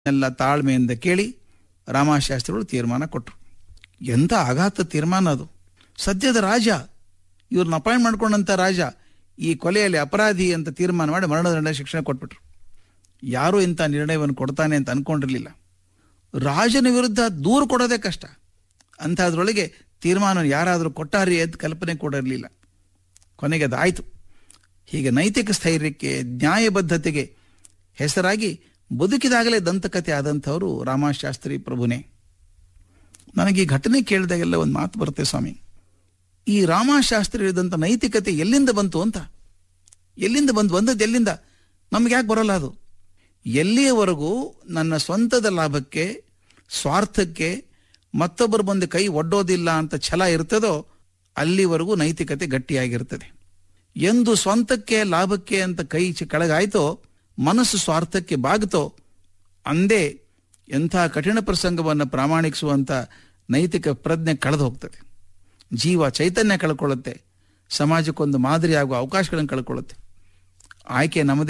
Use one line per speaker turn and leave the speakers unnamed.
ಎಲ್ಲ ತಾಳ್ಮೆಯಿಂದ ಕೇಳಿ ರಾಮಶಾಸ್ತ್ರಿಗಳು ತೀರ್ಮಾನ ಕೊಟ್ಟರು ಎಂಥ ಆಘಾತ ತೀರ್ಮಾನ ಅದು ಸದ್ಯದ ರಾಜ ಇವ್ರನ್ನ ಅಪಾಯಿಂಟ್ ಮಾಡ್ಕೊಂಡಂಥ ರಾಜ ಈ ಕೊಲೆಯಲ್ಲಿ ಅಪರಾಧಿ ಅಂತ ತೀರ್ಮಾನ ಮಾಡಿ ಮರಣದಂಡ ಶಿಕ್ಷಣ ಕೊಟ್ಬಿಟ್ರು ಯಾರೂ ಇಂಥ ನಿರ್ಣಯವನ್ನು ಕೊಡ್ತಾನೆ ಅಂತ ಅನ್ಕೊಂಡಿರಲಿಲ್ಲ ರಾಜನ ವಿರುದ್ಧ ದೂರು ಕೊಡೋದೇ ಕಷ್ಟ ಅಂಥದ್ರೊಳಗೆ ತೀರ್ಮಾನ ಯಾರಾದರೂ ಕೊಟ್ಟಾರಿ ಅಂತ ಕಲ್ಪನೆ ಕೂಡ ಇರಲಿಲ್ಲ ಕೊನೆಗೆ ಅದಾಯಿತು ಹೀಗೆ ನೈತಿಕ ಸ್ಥೈರ್ಯಕ್ಕೆ ನ್ಯಾಯಬದ್ಧತೆಗೆ ಹೆಸರಾಗಿ ಬದುಕಿದಾಗಲೇ ದಂತಕತೆ ಆದಂಥವರು ರಾಮಶಾಸ್ತ್ರಿ ಪ್ರಭುನೇ ನನಗೆ ಈ ಘಟನೆ ಕೇಳಿದಾಗೆಲ್ಲ ಒಂದು ಮಾತು ಬರುತ್ತೆ ಸ್ವಾಮಿ ಈ ರಾಮಶಾಸ್ತ್ರಿ ಹೇಳಿದಂಥ ನೈತಿಕತೆ ಎಲ್ಲಿಂದ ಬಂತು ಅಂತ ಎಲ್ಲಿಂದ ಬಂತು ಬಂದದ್ದು ಎಲ್ಲಿಂದ ನಮ್ಗೆ ಯಾಕೆ ಬರೋಲ್ಲ ಅದು ಎಲ್ಲಿಯವರೆಗೂ ನನ್ನ ಸ್ವಂತದ ಲಾಭಕ್ಕೆ ಸ್ವಾರ್ಥಕ್ಕೆ ಮತ್ತೊಬ್ಬರ ಮುಂದೆ ಕೈ ಒಡ್ಡೋದಿಲ್ಲ ಅಂತ ಛಲ ಇರ್ತದೋ ಅಲ್ಲಿವರೆಗೂ ನೈತಿಕತೆ ಗಟ್ಟಿಯಾಗಿರ್ತದೆ ಎಂದು ಸ್ವಂತಕ್ಕೆ ಲಾಭಕ್ಕೆ ಅಂತ ಕೈ ಚಿ- ಕೆಳಗಾಯ್ತೋ ಮನಸ್ಸು ಸ್ವಾರ್ಥಕ್ಕೆ ಬಾಗುತ್ತೋ ಅಂದೇ ಎಂಥ ಕಠಿಣ ಪ್ರಸಂಗವನ್ನು ಪ್ರಾಮಾಣಿಸುವಂಥ ನೈತಿಕ ಪ್ರಜ್ಞೆ ಕಳೆದು ಹೋಗ್ತದೆ ಜೀವ ಚೈತನ್ಯ ಕಳ್ಕೊಳ್ಳುತ್ತೆ ಸಮಾಜಕ್ಕೊಂದು ಮಾದರಿ ಆಗುವ ಅವಕಾಶಗಳನ್ನು ಕಳ್ಕೊಳ್ಳುತ್ತೆ ಆಯ್ಕೆ ನಮ್ಮದೇ